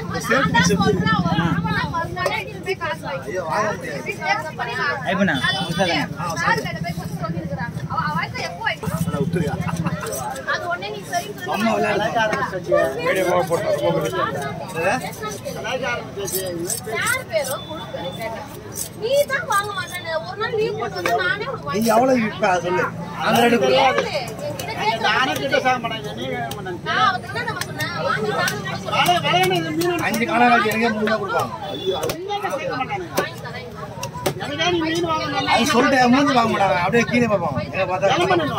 நான் தான் சொல்றேன், அவன் அவனா வந்தானே நீ போய் காசு வாங்கி. நீ கேட்க போறியா? ஐபண்ணா அது வந்து சாரு கிட்ட போய் கொடுத்து சொல்லியிருக்கிறாங்க. அவ- அவ வயசுல எப்போ வாங்கி- அது உடனே நீ சரின்னு சொல்லி யார் பேரோ கொடுக்குறேன் கேட்டேன். நீ தான் வாங்க மாட்டேன்னு ஒரு நாள் லீவ் போட்டு வந்து நானே உனக்கு நீ வாங்கி எவ்வளவு விற்ப அதை சொல்லு அந்த ரேட்டு கொடு கேளு. என்கிட்ட கேட்கறாங்க. நான் அவர்கிட்ட என்ன நம்ம சொன்னேன்? வாங்கி தாங்கன்னு சொன்னேன். அஞ்சு காலம் வச்சு எனக்கே முன்னே கொடுப்பாங்க வாங்கி தரேன். அது சொல்லிட்டு மூஞ்சி வாங்க மாட்டாங்க அப்படியே கீழே பார்ப்பாங்க எங்க பார்த்தா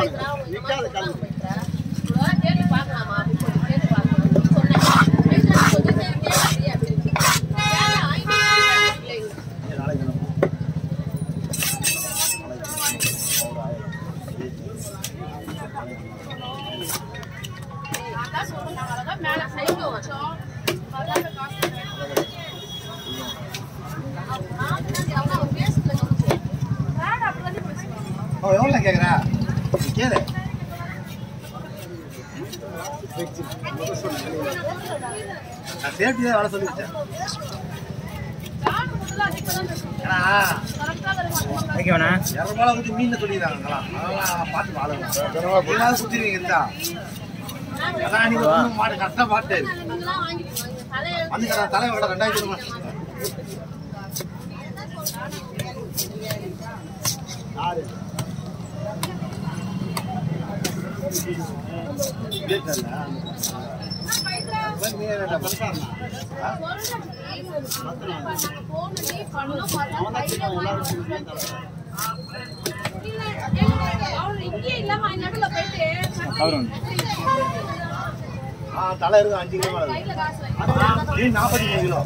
தேடி பார்க்கலாமா அப்படின்னு சொல்லி கேட்டு பார்க்கலாம்னு சொன்னேன். பேசுறது கொஞ்சம் சரி கேட்கலையே அப்படின்னு. வேற ஐநூறு பிள்ளைங்க. நான் தான் சொல்றேன், நாங்க அழகா மேல சைக்கிள் வச்சோம். அழகா காசு தரேன். அவர் நான் தான் எவ்வளவு அவர் பேசல கவனிச்சு. வேற அப்படிதானே பேசுவாங்க. அவன் எவ்வளோ கேட்குறா கேளு நான் சேஃப்டி தான் வேலை சொல்லிவிட்டேன் யாரு முதல்ல அதிகமா தான் பேசுவாங்க. ஏன்னா கரெக்டா வருவாங்க. ஓகேவாண்ணா இரநூறுபால ஊற்றி மீன் சொல்லிடுறாங்களா அதெல்லாம் பார்த்து வாழணும் ஏதாவது குத்திருவீங்க இருந்தா அதான் நீங்க ஒண்ணும் மாடு கரெக்டாக பார்த்து நீங்களாம் வாங்கிட்டு வாங்க. தலையை வந்து கடை தலை விட ரெண்டாயிரத்தி ரூபாய் யாரு அவரும் ஆ தலை இருக்கு அஞ்சு கிலோ மேல இருக்கு. மீன் நாற்பத்தி மூணு கிலோ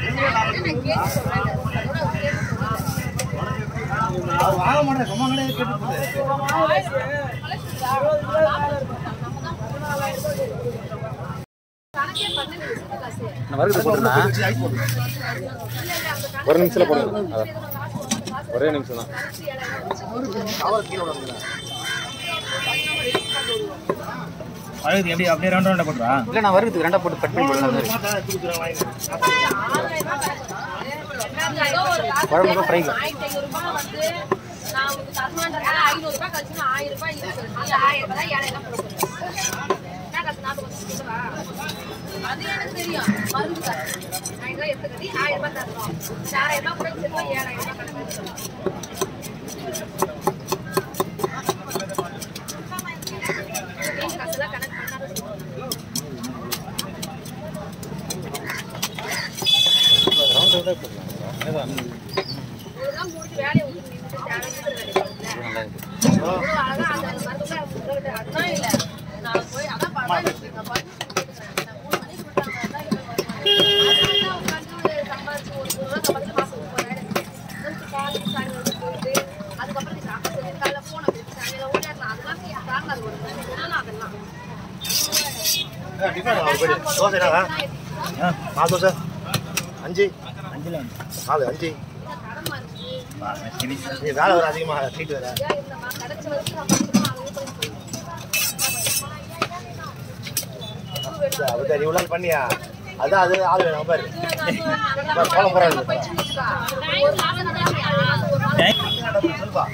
அவர் வாங்க மாட்டேன் சும்மா கிடையாது கேட்டு போகுது. நான் வருது போட்டுண்ணா வச்சு ஆக்கி போடு. ஒரு நிமிஷத்தில் போடுங்க அதான் ஒரே நிமிஷம் தான் கவர் கீழே விடாதுங்க. அழுது எப்படி அப்படியே ரவுண்ட் ரவுண்டாக போட்டுருவா இல்லை நான் வருது ரெண்டா போட்டு கட் பண்ணி போடலாம் மாட்டா, எடுத்து கொடுத்துறேன், வாங்கிட்டு. குழம்புக்கு ஃப்ரை ஆயிரத்தி ஐநூறு ரூபாய் வந்து நான் உங்களுக்கு தரமாட்டேன் ஐநூறு ரூபாய் கழிச்சு நான் ஆயிரம் ரூபாய் இருக்கு நீ ஆயிரம் ரூபாய் ஏழாயிரம் ரூபாய் கொடுக்குறேன் என்ன கத்து நாற்பது வருஷம் கொடுக்குறா அது எனக்கு தெரியும் மருந்து தரேன் ஆயிரம் ரூபாய் எடுத்து கட்டி ஆயிரம் ரூபாய் தரணும் ஆயிரம் ரூபாய் கூட சேர்த்து ஏழாயிரம் ரூபாய் கணக்கு மீன் காசுலாம் கணக்கு பண்ணாத சொல்லுவாங்க. ரவுண்ட் ரவுண்டாக போடலாம் இதெல்லாம் முடிச்சு வேலையை விட்டு நின்னுட்டு தேவையில்லாத வேலையை பார்க்கல. அவ்வளவு அழகா அந்த மருந்துல உங்ககிட்ட அதுதான் இல்ல. நான் போய் அதான் பரவாயில்ல. நான் பண்ணி கொடுத்துக்கிறேன். நான் மூணு மணிக்கு விட்டாங்க. அதான் இவன் வருவான். அதனால உட்கார்ந்து சம்பாதிச்சு ஒரு நூறு ரூபா சம்பாதிச்சு மாசம் முப்பதாயிரம் இருக்கு. அதுக்கு காலையில சாயங்காலம் போயிட்டு, அதுக்கப்புறம் நீ சாப்பிட்டு வச்சு, காலையில phone அ வச்சு, சாயங்காலம் ஓடியாரலாம். அதெல்லாம் நீ தாங்காது ஒரு நாள். இதெல்லாம் அதெல்லாம். ஆ, டிஃபன் அவர் போயிடு. தோசை என்னடா? ஆ நாலு தோசை அஞ்சு அஞ்சில் வந்து நாலு அஞ்சு கடமா இருக்கு. சரி நீ வேலை வர அதிகமா ட்ரீட் வேற ஏன் இல்லம்மா, கிடைச்ச வரைக்கும் நான் பண்ணிக்கிறோம். அதுவே போய் போயிடும். அதுக்கு நீ இவ்வளோ பண்ணியா அதான் அது ஆள் வேணும் பாரு கோலம் போறாரு சொல்லுப்பா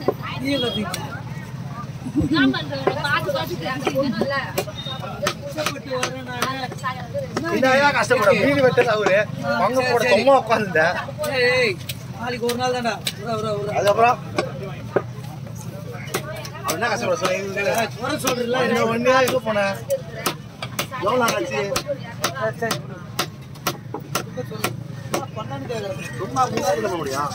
இந்தாயா கஷ்டப்பட மீன் வெட்டல அவரு பங்கு போட சும்மா உட்காந்துட்டேன் நாளைக்கு ஒரு நாள் தான்டா உரா உரா உரா அதுக்கப்புறம் அவர் என்ன கஷ்டப்பட சொல்லுங்க வர சொல்றீங்களா ஒன்னு ஒன்னு இது போனேன் எவ்வளோ நாள் ஆச்சு பண்ணான்னு கேக்குறேன் சும்மா முன்னாடி பண்ண முடியும்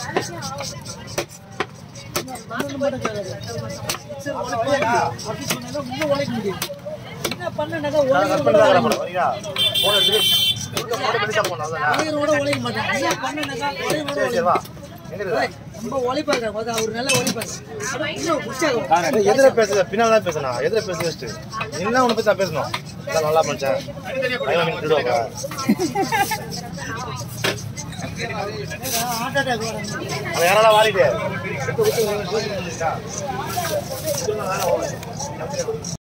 அப்படி சொன்னா இன்னும் உழைக்க முடியும் என்ன பண்ணனாக்கா கட் பண்ணி தான் வரணும் சரியா போன எடுத்துட்டு போன பண்ணி தான் போனோம் அதான் உழைக்கிறோட உழைக்க மாட்டேன் என்ன பண்ணனாக்கா உழைக்கிறோட சரி சரி வா எங்க இருக்கு ரொம்ப உழைப்பாங்க பார்த்தா அவர் நல்லா உழைப்பாங்க இன்னும் உற்சாகம் ஏய், எதிர பேசுற பின்னால தான் பேசணும் எதிர பேச வச்சுட்டு என்ன உன்னை பத்தி தான் பேசணும் எல்லாம் நல்லா மனுஷன் பையன் மீன் திருடுவாங்க ஹார்ட் அட்டாக் வராங்க அவன் யாரால வாரிட்டு